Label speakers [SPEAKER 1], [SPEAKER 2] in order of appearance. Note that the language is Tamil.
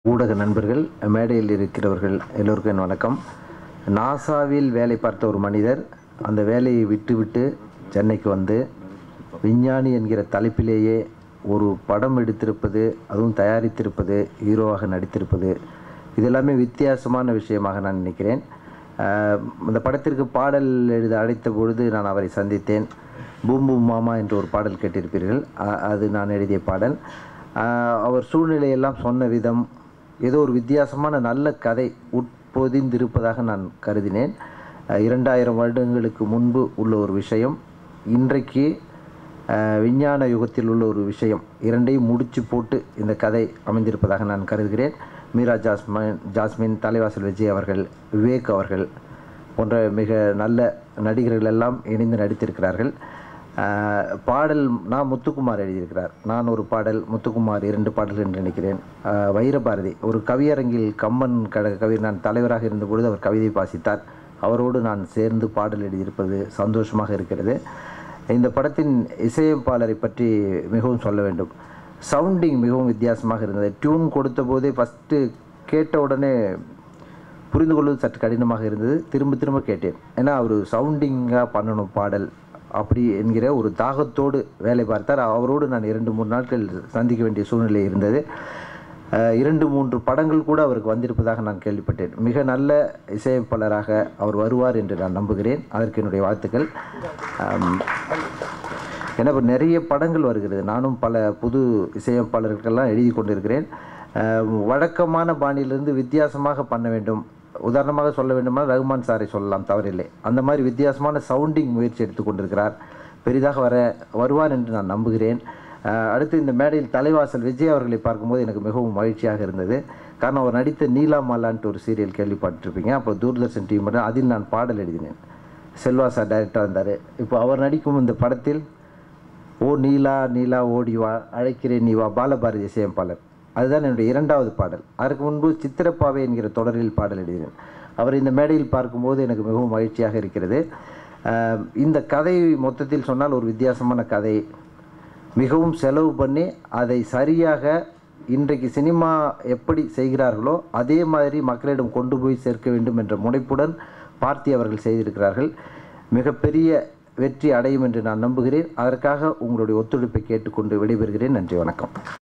[SPEAKER 1] ஊடக நண்பர்கள் மேடையில் இருக்கிறவர்கள் எல்லோருக்கும் என் வணக்கம் நாசாவில் வேலை பார்த்த ஒரு மனிதர் அந்த வேலையை விட்டுவிட்டு சென்னைக்கு வந்து விஞ்ஞானி என்கிற தலைப்பிலேயே ஒரு படம் எடுத்திருப்பது அதுவும் தயாரித்திருப்பது ஹீரோவாக நடித்திருப்பது இது எல்லாமே வித்தியாசமான விஷயமாக நான் நினைக்கிறேன் ஆஹ் இந்த படத்திற்கு பாடல் எழுத அழைத்த பொழுது நான் அவரை சந்தித்தேன் பூம் பூம் மாமா என்று ஒரு பாடல் கேட்டிருப்பீர்கள் அ- அது நான் எழுதிய பாடல் ஆஹ் அவர் சூழ்நிலையெல்லாம் சொன்ன விதம் ஏதோ ஒரு வித்தியாசமான நல்ல கதை உட்பொதிந்திருப்பதாக நான் கருதினேன் ஆஹ் இரண்டாயிரம் வருடங்களுக்கு முன்பு உள்ள ஒரு விஷயம் இன்றைக்கு ஆஹ் விஞ்ஞான யுகத்தில் உள்ள ஒரு விஷயம் இரண்டையும் முடிச்சு போட்டு இந்த கதை அமைந்திருப்பதாக நான் கருதுகிறேன் மீரா ஜாஸ்மின் ஜாஸ்மின் தலைவாசல் விஜய் அவர்கள் விவேக் அவர்கள் போன்ற மிக நல்ல நடிகர்கள் எல்லாம் இணைந்து நடித்திருக்கிறார்கள் ஆஹ் பாடல் நான் முத்துக்குமார் எழுதியிருக்கிறார் நான் ஒரு பாடல் முத்துக்குமார் இரண்டு பாடல் என்று நினைக்கிறேன் ஆஹ் வைரபாரதி ஒரு கவியரங்கில் கம்மன் கழக கவிஞர் நான் தலைவராக இருந்தபொழுது அவர் கவிதை வாசித்தார் அவரோடு நான் சேர்ந்து பாடல் எழுதியிருப்பது சந்தோஷமாக இருக்கிறது இந்த படத்தின் இசையமைப்பாளரை பற்றி மிகவும் சொல்ல வேண்டும் சவுண்டிங் மிகவும் வித்தியாசமாக இருந்தது டியூன் கொடுத்த போதே ஃபஸ்ட்டு கேட்ட உடனே புரிந்து கொள்வது சற்று கடினமாக இருந்தது திரும்ப திரும்ப கேட்டேன் ஏன்னா அவர் சவுண்டிங்காக பண்ணணும் பாடல் அப்படி என்கிற ஒரு தாகத்தோடு வேலை பார்த்தார் அவரோடு நான் இரண்டு மூணு நாட்கள் சந்திக்க வேண்டிய சூழ்நிலை இருந்தது அஹ், இரண்டு மூன்று படங்கள் கூட அவருக்கு வந்திருப்பதாக நான் கேள்விப்பட்டேன் மிக நல்ல இசையமைப்பாளராக அவர் வருவார் என்று நான் நம்புகிறேன் அதற்கு என்னுடைய வாழ்த்துக்கள் ஆம், ஏன்னா இப்போ நிறைய படங்கள் வருகிறது நானும் பல புது இசையமைப்பாளர்களுக்கெல்லாம் எழுதி கொண்டிருக்கிறேன் அஹ், வழக்கமான பாணியிலிருந்து வித்தியாசமாக பண்ண வேண்டும் உதாரணமாக சொல்ல வேண்டுமானால் ரகுமான் சாரை சொல்லலாம் தவறில்லை அந்த மாதிரி வித்தியாசமான சவுண்டிங் முயற்சி எடுத்துக் கொண்டிருக்கிறார் பெரிதாக வர வருவார் என்று நான் நம்புகிறேன் அஹ், அடுத்து இந்த மேடையில் தலைவாசல் விஜய் அவர்களை பார்க்கும்போது எனக்கு மிகவும் மகிழ்ச்சியாக இருந்தது காரணம் அவர் நடித்த நீலா மாலான்ட்டு ஒரு சீரியல் கேள்விப்பட்டிருப்பீங்க அப்போ தூர்தர்ஷன் டிவி மட்டும் அதில் நான் பாடல் எழுதினேன் செல்வா சார் டைரக்டராக இருந்தார் இப்போ அவர் நடிக்கும் இந்த படத்தில் ஓ நீலா நீலா ஓடி வா அழைக்கிறேன் நீ வா பாலபாரதி இசையமைப்பாளர் அதுதான் என்னுடைய இரண்டாவது பாடல் அதற்கு முன்பு சித்திரப்பாவை என்கிற தொடரில் பாடல் எழுதினேன் அவர் இந்த மேடையில் பார்க்கும்போது எனக்கு மிகவும் மகிழ்ச்சியாக இருக்கிறது ஆஹ் இந்த கதை மொத்தத்தில் சொன்னால் ஒரு வித்தியாசமான கதை மிகவும் செலவு பண்ணி அதை சரியாக இன்றைக்கு சினிமா எப்படி செய்கிறார்களோ அதே மாதிரி மக்களிடம் கொண்டு போய் சேர்க்க வேண்டும் என்ற முனைப்புடன் பார்த்தி அவர்கள் செய்திருக்கிறார்கள் மிகப்பெரிய வெற்றி அடையும் என்று நான் நம்புகிறேன் அதற்காக உங்களுடைய ஒத்துழைப்பை கேட்டுக்கொண்டு விடைபெறுகிறேன் நன்றி வணக்கம்